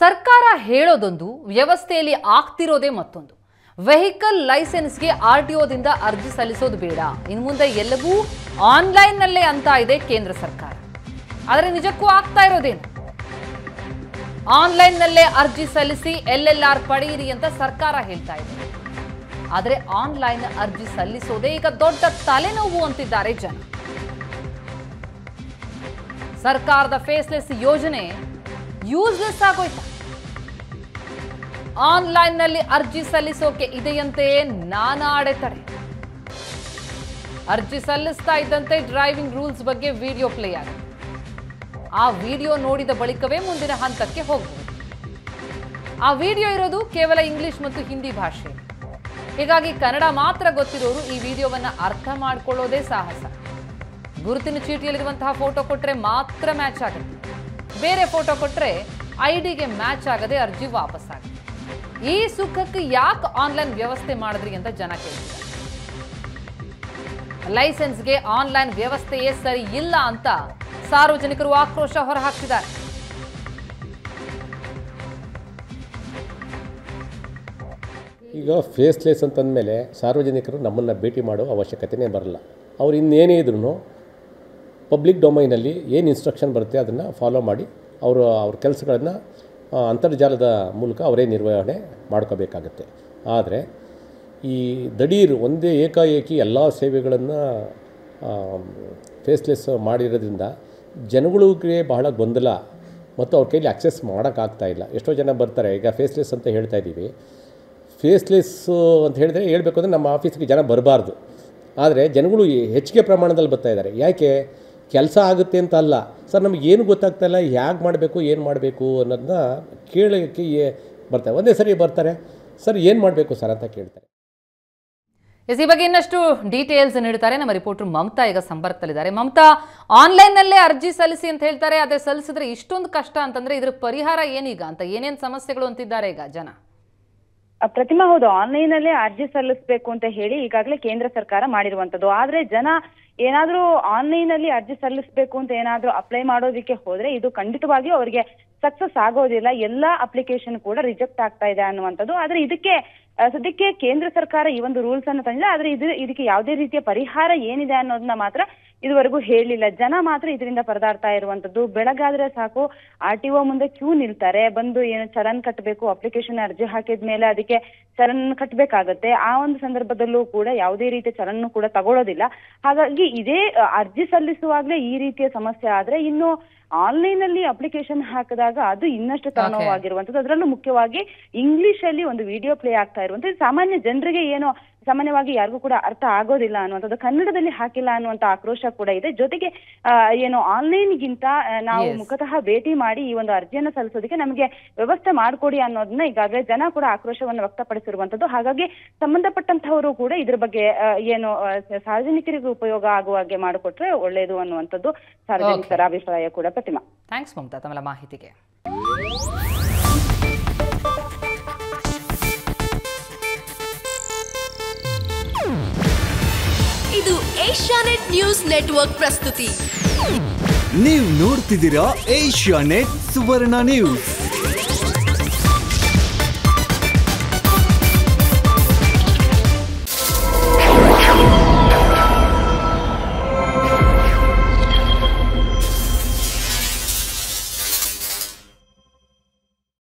ಸರ್ಕಾರ ಹೇಳೋದೊಂದು ವ್ಯವಸ್ಥೆಯಲ್ಲಿ ಆಗ್ತಿರೋದೇ ಮತ್ತೊಂದು ವೆಹಿಕಲ್ ಲೈಸೆನ್ಸ್ಗೆ ಆರ್ ಟಿ ಒದಿಂದ ಅರ್ಜಿ ಸಲ್ಲಿಸೋದು ಬೇಡ ಇನ್ನು ಮುಂದೆ ಎಲ್ಲವೂ ಆನ್ಲೈನ್ನಲ್ಲೇ ಅಂತ ಇದೆ ಕೇಂದ್ರ ಸರ್ಕಾರ ಆದರೆ ನಿಜಕ್ಕೂ ಆಗ್ತಾ ಇರೋದೇನು ಆನ್ಲೈನ್ನಲ್ಲೇ ಅರ್ಜಿ ಸಲ್ಲಿಸಿ ಎಲ್ ಎಲ್ ಆರ್ ಪಡೆಯಿರಿ ಅಂತ ಸರ್ಕಾರ ಹೇಳ್ತಾ ಇದೆ ಆದರೆ ಆನ್ಲೈನ್ ಅರ್ಜಿ ಸಲ್ಲಿಸೋದೇ ಈಗ ದೊಡ್ಡ ತಲೆನೋವು ಅಂತಿದ್ದಾರೆ ಜನ ಸರ್ಕಾರದ ಫೇಸ್ಲೆಸ್ ಯೋಜನೆ ಯೂಸ್ಲೆಸ್ ಆಗೋಯ್ತಾ ಆನ್ಲೈನ್ನಲ್ಲಿ ಅರ್ಜಿ ಸಲ್ಲಿಸೋಕೆ ಇದೆಯಂತೆ ನಾನಾ ಅಡೆತಡೆ ಅರ್ಜಿ ಸಲ್ಲಿಸ್ತಾ ಇದ್ದಂತೆ ಡ್ರೈವಿಂಗ್ ರೂಲ್ಸ್ ಬಗ್ಗೆ ವಿಡಿಯೋ ಪ್ಲೇ ಆಗುತ್ತೆ ಆ ವಿಡಿಯೋ ನೋಡಿದ ಬಳಿಕವೇ ಮುಂದಿನ ಹಂತಕ್ಕೆ ಹೋಗಬಹುದು ಆ ವಿಡಿಯೋ ಇರೋದು ಕೇವಲ ಇಂಗ್ಲಿಷ್ ಮತ್ತು ಹಿಂದಿ ಭಾಷೆ ಹೀಗಾಗಿ ಕನ್ನಡ ಮಾತ್ರ ಗೊತ್ತಿರೋರು ಈ ವಿಡಿಯೋವನ್ನ ಅರ್ಥ ಮಾಡ್ಕೊಳ್ಳೋದೇ ಸಾಹಸ ಗುರುತಿನ ಚೀಟಿಯಲ್ಲಿರುವಂತಹ ಫೋಟೋ ಕೊಟ್ಟರೆ ಮಾತ್ರ ಮ್ಯಾಚ್ ಆಗುತ್ತೆ ಬೇರೆ ಫೋಟೋ ಕೊಟ್ಟರೆ ಐಡಿಗೆ ಮ್ಯಾಚ್ ಆಗದೆ ಅರ್ಜಿ ವಾಪಸ್ ಆಗುತ್ತೆ ಈ ಸುಖಕ್ಕೆ ಯಾಕೆ ಆನ್ಲೈನ್ ವ್ಯವಸ್ಥೆ ಮಾಡಿದ್ರಿ ಅಂತ ಜನ ಕೇಳ್ತಿದ್ದಾರೆ ಲೈಸೆನ್ಸ್ಗೆ ಆನ್ಲೈನ್ ವ್ಯವಸ್ಥೆಯೇ ಸರಿ ಇಲ್ಲ ಅಂತ ಸಾರ್ವಜನಿಕರು ಆಕ್ರೋಶ ಹೊರಹಾಕ್ತಿದ್ದಾರೆ ಈಗ ಫೇಸ್ಲೆಸ್ ಅಂತಂದಮೇಲೆ ಸಾರ್ವಜನಿಕರು ನಮ್ಮನ್ನು ಭೇಟಿ ಮಾಡೋ ಅವಶ್ಯಕತೆಯೇ ಬರಲ್ಲ ಅವ್ರು ಇನ್ನೇನೇ ಇದ್ರೂ ಪಬ್ಲಿಕ್ ಡೊಮೈನಲ್ಲಿ ಏನು ಇನ್ಸ್ಟ್ರಕ್ಷನ್ ಬರುತ್ತೆ ಅದನ್ನು ಫಾಲೋ ಮಾಡಿ ಅವರು ಅವ್ರ ಕೆಲಸಗಳನ್ನು ಅಂತರ್ಜಾಲದ ಮೂಲಕ ಅವರೇ ನಿರ್ವಹಣೆ ಮಾಡ್ಕೋಬೇಕಾಗತ್ತೆ ಆದರೆ ಈ ದಡೀರ್ ಒಂದೇ ಏಕಾಏಕಿ ಎಲ್ಲ ಸೇವೆಗಳನ್ನು ಫೇಸ್ಲೆಸ್ ಮಾಡಿರೋದ್ರಿಂದ ಜನಗಳಿಗೆ ಬಹಳ ಗೊಂದಲ ಮತ್ತು ಅವ್ರ ಕೈಲಿ ಅಕ್ಸೆಸ್ ಮಾಡೋಕ್ಕಾಗ್ತಾ ಇಲ್ಲ ಎಷ್ಟೋ ಜನ ಬರ್ತಾರೆ ಈಗ ಫೇಸ್ಲೆಸ್ ಅಂತ ಹೇಳ್ತಾ ಇದ್ದೀವಿ ಫೇಸ್ಲೆಸ್ಸು ಅಂತ ಹೇಳಿದ್ರೆ ಹೇಳ್ಬೇಕು ಅಂದರೆ ನಮ್ಮ ಆಫೀಸ್ಗೆ ಜನ ಬರಬಾರ್ದು ಆದರೆ ಜನಗಳು ಹೆಚ್ಚಿಗೆ ಪ್ರಮಾಣದಲ್ಲಿ ಬರ್ತಾ ಇದ್ದಾರೆ ಯಾಕೆ ಕೆಲಸ ಆಗುತ್ತೆ ಅಂತ ಅಲ್ಲ ಸರ್ ನಮಗೆ ಏನು ಗೊತ್ತಾಗ್ತಾ ಇಲ್ಲ ಹೇಗೆ ಮಾಡಬೇಕು ಏನು ಮಾಡಬೇಕು ಅನ್ನೋದನ್ನ ಕೇಳೋಕ್ಕೆ ಏ- ಬರ್ತಾರೆ ಒಂದೇ ಸರಿ ಬರ್ತಾರೆ ಸರ್ ಏನು ಮಾಡಬೇಕು ಸರ್ ಅಂತ ಕೇಳ್ತಾರೆ ಎಸ್ ಈ ಬಗ್ಗೆ ಇನ್ನಷ್ಟು ಡೀಟೇಲ್ಸ್ ನೀಡ್ತಾರೆ ನಮ್ಮ ರಿಪೋರ್ಟರ್ ಮಮತಾ ಈಗ ಸಂಪರ್ಕದಲ್ಲಿದ್ದಾರೆ ಮಮತಾ ಆನ್ಲೈನ್ನಲ್ಲೇ ಅರ್ಜಿ ಸಲ್ಲಿಸಿ ಅಂತ ಹೇಳ್ತಾರೆ ಅದೇ ಸಲ್ಲಿಸಿದ್ರೆ ಇಷ್ಟೊಂದು ಕಷ್ಟ ಅಂತಂದ್ರೆ ಇದ್ರ ಪರಿಹಾರ ಏನೀಗ ಅಂತ ಏನೇನು ಸಮಸ್ಯೆಗಳು ಅಂತಿದ್ದಾರೆ ಈಗ ಜನ ಆ, ಪ್ರತಿಮಾ ಹೌದು ಆನ್ಲೈನ್ ಅಲ್ಲೇ ಅರ್ಜಿ ಸಲ್ಲಿಸಬೇಕು ಅಂತ ಹೇಳಿ ಈಗಾಗಲೇ ಕೇಂದ್ರ ಸರ್ಕಾರ ಮಾಡಿರುವಂತದ್ದು ಆದ್ರೆ ಜನ ಏನಾದ್ರೂ ಆನ್ಲೈನ್ ಅಲ್ಲಿ ಅರ್ಜಿ ಸಲ್ಲಿಸಬೇಕು ಅಂತ ಏನಾದ್ರೂ ಅಪ್ಲೈ ಮಾಡೋದಕ್ಕೆ ಹೋದ್ರೆ ಇದು ಖಂಡಿತವಾಗಿಯೂ ಅವರಿಗೆ ಸಕ್ಸಸ್ ಆಗೋದಿಲ್ಲ ಎಲ್ಲಾ ಅಪ್ಲಿಕೇಶನ್ ಕೂಡ ರಿಜೆಕ್ಟ್ ಆಗ್ತಾ ಇದೆ ಅನ್ನುವಂಥದ್ದು ಆದ್ರೆ ಇದಕ್ಕೆ ಆ, ಸದ್ಯಕ್ಕೆ ಕೇಂದ್ರ ಸರ್ಕಾರ ಈ ಒಂದು ರೂಲ್ಸ್ ಅನ್ನು ತಂದಿಲ್ಲ ಆದ್ರೆ ಇದು ಇದಕ್ಕೆ ಯಾವುದೇ ರೀತಿಯ ಪರಿಹಾರ ಏನಿದೆ ಅನ್ನೋದನ್ನ ಮಾತ್ರ ಇದುವರೆಗೂ ಹೇಳಿಲ್ಲ ಜನ ಮಾತ್ರ ಇದರಿಂದ ಪರದಾಡ್ತಾ ಇರುವಂತದ್ದು ಬೆಳಗಾದ್ರೆ ಸಾಕು ಆರ್ ಟಿ ಒ ಮುಂದೆ ಕ್ಯೂ ನಿಲ್ತಾರೆ ಬಂದು ಏನು ಚಲನ್ ಕಟ್ಟಬೇಕು ಅಪ್ಲಿಕೇಶನ್ ಅರ್ಜಿ ಹಾಕಿದ ಮೇಲೆ ಅದಕ್ಕೆ ಚಲನ್ ಕಟ್ಟಬೇಕಾಗತ್ತೆ ಆ ಒಂದು ಸಂದರ್ಭದಲ್ಲೂ ಕೂಡ ಯಾವುದೇ ರೀತಿಯ ಚಲನ್ ಕೂಡ ತಗೊಳ್ಳೋದಿಲ್ಲ ಹಾಗಾಗಿ ಇದೇ ಅ, ಅರ್ಜಿ ಸಲ್ಲಿಸುವಾಗ್ಲೇ ಈ ರೀತಿಯ ಸಮಸ್ಯೆ ಆದ್ರೆ ಇನ್ನು ಆನ್ಲೈನ್ ಅಲ್ಲಿ ಅಪ್ಲಿಕೇಶನ್ ಹಾಕಿದಾಗ ಅದು ಇನ್ನಷ್ಟು ತಲೆನೋವಾಗಿರುವಂತದ್ದು ಅದರಲ್ಲೂ ಮುಖ್ಯವಾಗಿ ಇಂಗ್ಲಿಷ್ ಅಲ್ಲಿ ಒಂದು ವಿಡಿಯೋ ಪ್ಲೇ ಆಗ್ತಾ ಇರುವಂತದ್ದು ಸಾಮಾನ್ಯ ಜನರಿಗೆ ಏನು ಸಾಮಾನ್ಯವಾಗಿ ಯಾರಿಗೂ ಕೂಡ ಅರ್ಥ ಆಗೋದಿಲ್ಲ ಅನ್ನುವಂಥದ್ದು ಕನ್ನಡದಲ್ಲಿ ಹಾಕಿಲ್ಲ ಅನ್ನುವಂತ ಆಕ್ರೋಶ ಕೂಡ ಇದೆ ಜೊತೆಗೆ ಆ, ಏನು ಆನ್ಲೈನ್ ಗಿಂತ ಆ, ನಾವು Yes. ಮುಖತಃ ಭೇಟಿ ಮಾಡಿ ಈ ಒಂದು ಅರ್ಜಿಯನ್ನ ಸಲ್ಲಿಸೋದಕ್ಕೆ ನಮಗೆ ವ್ಯವಸ್ಥೆ ಮಾಡಿಕೊಡಿ ಅನ್ನೋದನ್ನ ಈಗಾಗಲೇ ಜನ ಕೂಡ ಆಕ್ರೋಶವನ್ನು ವ್ಯಕ್ತಪಡಿಸಿರುವಂತದ್ದು ಹಾಗಾಗಿ ಸಂಬಂಧಪಟ್ಟಂತಹವರು ಕೂಡ ಇದ್ರ ಬಗ್ಗೆ ಆ, ಏನು ಆ, ಸಾರ್ವಜನಿಕರಿಗೆ ಉಪಯೋಗ ಆಗುವ ಹಾಗೆ ಮಾಡಿಕೊಟ್ರೆ ಒಳ್ಳೆಯದು ಅನ್ನುವಂಥದ್ದು ಸಾರ್ವಜನಿಕರ ಅಭಿಪ್ರಾಯ ಕೂಡ ಪ್ರತಿಮಾ ಥ್ಯಾಂಕ್ಸ್ ಮಮತಾ ತಮ್ಮ ಮಾಹಿತಿಗೆ ಇದು ಏಷ್ಯಾನೆಟ್ ನ್ಯೂಸ್ ನೆಟ್ವರ್ಕ್ ಪ್ರಸ್ತುತಿ ನೀವು ನೋಡ್ತಿದ್ದೀರಾ ಏಷ್ಯಾ ನೆಟ್ ಸುವರ್ಣ ನ್ಯೂಸ್